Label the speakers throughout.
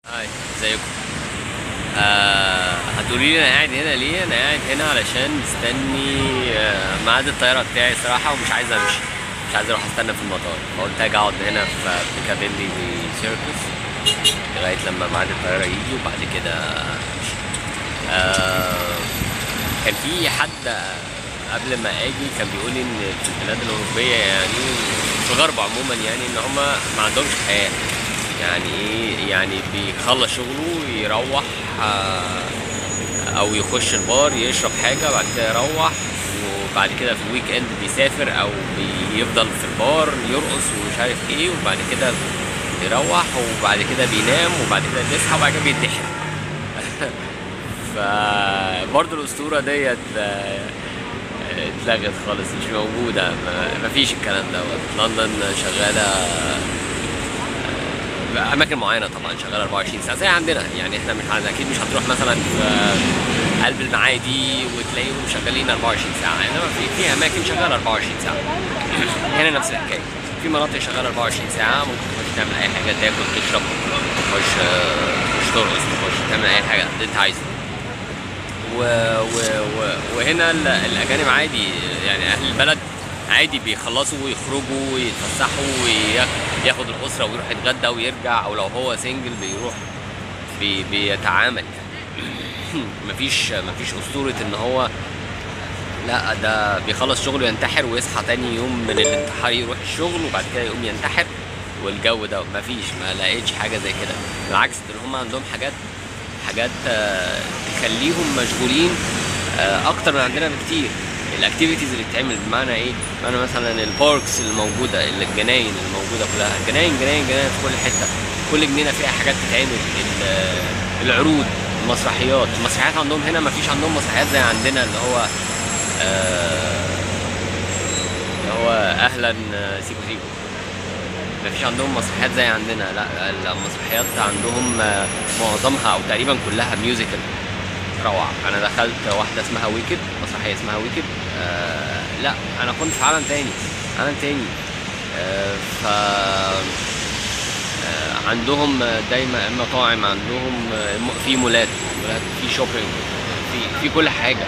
Speaker 1: هاي ازيكم آه هتقولي لي انا قاعد هنا ليه انا قاعد هنا علشان مستني آه ميعاد الطياره بتاعي صراحه ومش عايز امشي مش عايز اروح استنى في المطار فقلت اجي اقعد هنا في بيكابيلي سيركس لغايه لما ميعاد الطياره يجي وبعد كده امشي آه كان في حد قبل ما اجي كان بيقول لي ان في البلاد الاوروبيه يعني في الغرب عموما يعني ان هم ما عندهمش حياه يعني ايه يعني بيخلص شغله يروح آه، او يخش البار يشرب حاجه بعد كده يروح وبعد كده في الويك اند بيسافر او بيفضل في البار يرقص ومش عارف ايه وبعد كده يروح وبعد كده بينام وبعد كده بيصحى وبعد كده بينتحر فبرضه الاسطوره ديت آه، اتلغت خالص مش موجوده ما- مفيش الكلام دوت لندن شغاله اماكن معينه طبعا شغاله 24 ساعه زي عندنا يعني احنا مش عن- اكيد مش هتروح مثلا في قلب المعادي وتلاقيهم شغالين 24 ساعه انما في في اماكن شغاله 24 ساعه هنا نفس الحكايه في مناطق شغاله 24 ساعه ممكن تخش تعمل اي حاجه تاكل تشرب تخش آه، تخش ترقص تخش تعمل اي حاجه اللي انت عايزه و... و... و... وهنا ال- الاجانب عادي يعني اهل البلد عادي بيخلصوا ويخرجوا ويتفسحوا وياخد الاسره ويروح يتغدى ويرجع او لو هو سنجل بيروح بي... بيتعامل مفيش مفيش اسطوره ان هو لا ده بيخلص شغله ينتحر ويصحى تاني يوم من الانتحار يروح الشغل وبعد كده يقوم ينتحر والجو ده مفيش ما لقيتش حاجه زي كده بالعكس دول هم عندهم حاجات حاجات آه، تخليهم مشغولين آه، اكتر من عندنا بكتير الاكتيفيتيز اللي بتتعمل بمعنى ايه؟ بمعنى مثلا الباركس الموجوده الجناين الموجوده كلها جناين جناين جناين في كل حته كل جنينه فيها حاجات تتعمل ال- العروض المسرحيات المسرحيات عندهم هنا ما فيش عندهم مسرحيات زي عندنا اللي هو آه، اللي هو اهلا آه، سيكو سيكو ما فيش عندهم مسرحيات زي عندنا لا المسرحيات عندهم آه، معظمها او تقريبا كلها ميوزيكال روعة انا دخلت واحدة اسمها ويكد مسرحية اسمها ويكد آه لا انا كنت في عالم تاني عالم تاني آه ف آه عندهم دايما مطاعم عندهم آه، م- في مولات مولات في شوبينج في في كل حاجة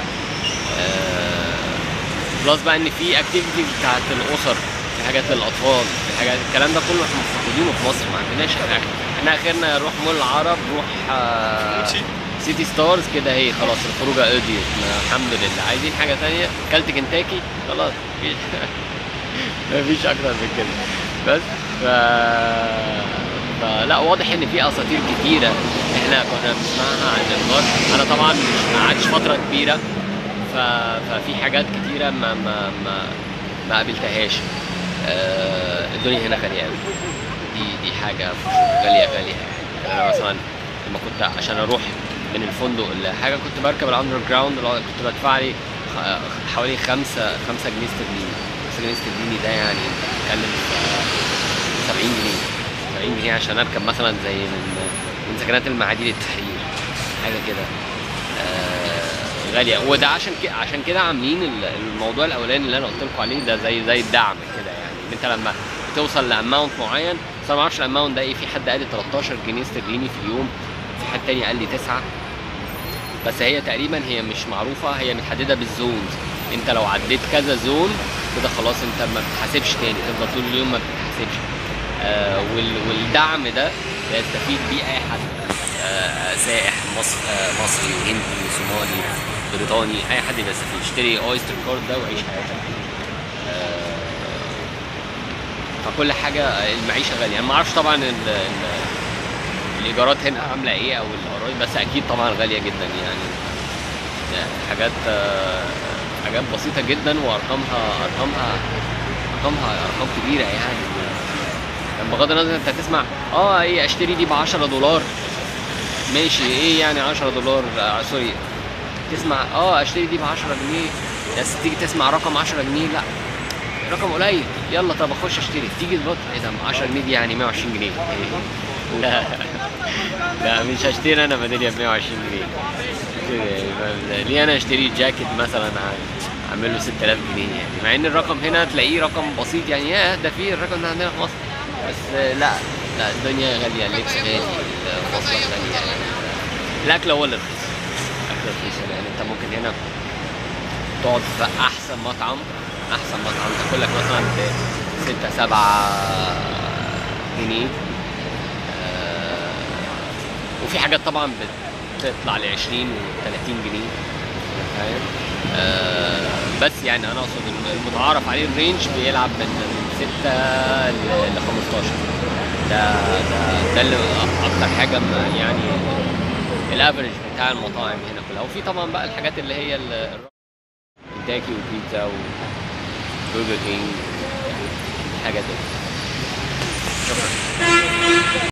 Speaker 1: آه بلس بقى ان في اكتيفيتيز بتاعت الاسر في حاجات للاطفال في حاجات الكلام ده كله احنا مفتقدينه في مصر ما عندناش احنا احنا اخرنا نروح مول العرب نروح آه سيتي ستارز كده هي خلاص الخروجه قضيت ما- الحمد لله عايزين حاجه تانية كلت كنتاكي خلاص مفيش مفيش اكتر من كده بس ف فلا واضح ان في اساطير كتيره احنا كنا بنسمعها عن الغرب انا طبعا مش ما قعدتش فتره كبيره ف... ففي حاجات كتيره ما ما ما, ما قابلتهاش آه، الدنيا هنا غاليه قوي دي دي حاجه غاليه غاليه يعني انا مثلا لما كنت عشان اروح من الفندق لحاجه كنت بركب الاندر جراوند اللي هو كنت بدفع لي خ- حوالي خمسة خمسة جنيه استرليني خمسة جنيه استرليني ده يعني بتتكلم في 70 جنيه 70 جنيه عشان اركب مثلا زي من من سكنات المعادي للتحرير حاجه كده آه، غاليه وده عشان كده عشان كده عاملين ال- الموضوع الاولاني اللي انا قلت لكم عليه ده زي زي الدعم كده يعني إن انت لما توصل لاماونت معين بس انا ما اعرفش الاماونت ده ايه في حد قال لي 13 جنيه استرليني في اليوم في حد تاني قال لي 9 بس هي تقريبا هي مش معروفه هي متحدده بالزونز انت لو عديت كذا زون كده خلاص انت ما بتحاسبش تاني تفضل طول اليوم ما بتحاسبش آه وال والدعم ده يستفيد بيه اي حد آه سائح مصر آه مصري هندي صومالي بريطاني اي حد بيستفيد اشتري اويستر كارد ده وعيش حياتك آه فكل حاجه المعيشه غاليه انا ما اعرفش طبعا ال ال الايجارات هنا عامله ايه او الاراضي بس اكيد طبعا غاليه جدا يعني يعني حاجات آه، حاجات بسيطه جدا وارقامها ارقامها ارقامها ارقام كبيره يعني يعني بغض النظر انت تسمع اه ايه اشتري دي ب 10 دولار ماشي ايه يعني 10 دولار آه سوري تسمع اه اشتري دي ب 10 جنيه بس تيجي تسمع رقم 10 جنيه لا رقم قليل يلا طب اخش اشتري تيجي تبص ايه ده 10 جنيه دي يعني 120 جنيه لا لا مش هشتري انا ميداليه ب 120 جنيه ليه انا اشتري جاكيت مثلا ع- اعمل له 6000 جنيه يعني مع ان الرقم هنا تلاقيه رقم بسيط يعني ياه ده في الرقم ده عندنا في مصر بس آه، لا لا الدنيا غاليه اللبس غالي ال- مواصلات تانية يعني الاكل هو اللي رخيص الاكل رخيص هنا. يعني انت ممكن هنا تقعد في احسن مطعم احسن مطعم تاكل لك مثلا ب 6 7 جنيه آه، وفي حاجات طبعا بتطلع ل 20 و 30 جنيه فاهم آه، بس يعني انا اقصد إن المتعارف عليه الرينج بيلعب من 6 ل 15 ده ده ده اللي اكتر حاجه م- يعني الافرج بتاع المطاعم هنا كلها وفي طبعا بقى الحاجات اللي هي ال- كنتاكي وبيتزا وبرجر كينج الحاجات دي شكرا